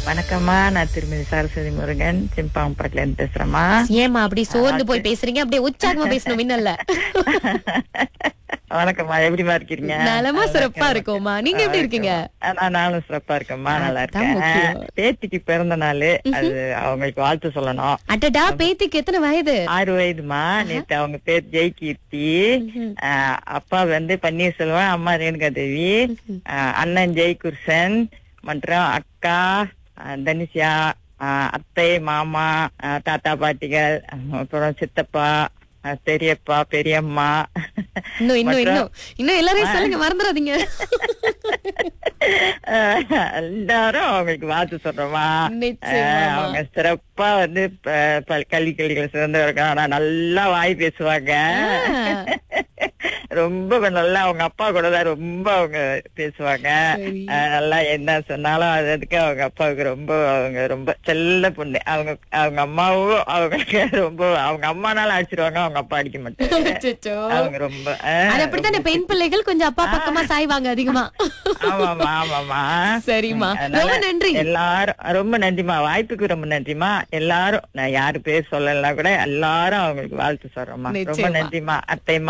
வணக்கம்மா நான் திருமதி சரஸ்வதி முருகன் சிம்பாம்பட்டில இருந்து பேசுறேம்மா ஏமா அப்படி சோர்ந்து போய் பேசுறீங்க அப்படியே உற்சாகமா பேசணும் மின்னல்ல வணக்கம்மா எப்படிமா இருக்கீங்க நலமா சிறப்பா இருக்கோமா நீங்க எப்படி இருக்கீங்க ஆ, நான் நானும் சிறப்பா இருக்கேன்மா நல்லா அதான் இருக்கேன் முக்கியம். பேத்திக்கு பிறந்த நாள் அது அவங்களுக்கு வாழ்த்து சொல்லணும் அடடா பேத்திக்கு எத்தனை வயது ஆறு வயதுமா நேத்து அவங்க பேர் ஜெய்கீர்த்தி ஆ, அப்பா வந்து பன்னீர்செல்வம் அம்மா ரேணுகா தேவி ஆ, அண்ணன் ஜெய்குர்சன் மற்றும் அக்கா ஆ, தனிஷா ஆ, அத்தை மாமா ஆ, தாத்தா பாட்டிகள் அப்புறம் சித்தப்பா ஆ, பெரியப்பா பெரியம்மா இன்னும் இன்னும் மற்றும் இன்னும் இன்னும் எல்லாரையும் சொல்லுங்க மறந்துடாதீங்க எல்லாரும் அவங்களுக்கு வாழ்த்து சொல்றோமா நிச்சயமாமா. ஆஹ் அவங்க சிறப்பா வந்து ப- ப- கல்வி கல்விகள் சிறந்து இருக்காங்க ஆனா நல்லா வாய் பேசுவாங்க ரொம்ப நல்லா அவங்க அப்பா கூட தான் ரொம்ப அவங்க பேசுவாங்க சரி. ஆஹ் நல்லா என்ன சொன்னாலும் அது அதுக்கு அவங்க அப்பாவுக்கு ரொம்ப அவங்க ரொம்ப செல்ல பொண்ணு அவங்க அவங்க அம்மாவும் அவங்களுக்கு ரொம்ப அவங்க அம்மானால அடிச்சிருவாங்க அவங்க அப்பா அடிக்க மாட்டாங்க அச்சச்சோ. அவங்க ரொம்ப ஆஹ் அது அப்படித்தானே பெண் பிள்ளைகள் கொஞ்சம் அப்பா பக்கமா சாய்வாங்க அதிகமா ஆமாமா ஆமாமா சரிம்மா அதனால ரொம்ப நன்றி எல்லாரும் ரொம்ப நன்றிமா வாய்ப்புக்கு ரொம்ப நன்றிமா எல்லாரும் நான் யாரு பேர் சொல்லலாம் கூட எல்லாரும் அவங்களுக்கு வாழ்த்து சொல்றோம்மா ரொம்ப நிச்சயமா. நன்றிமா அத்தைமா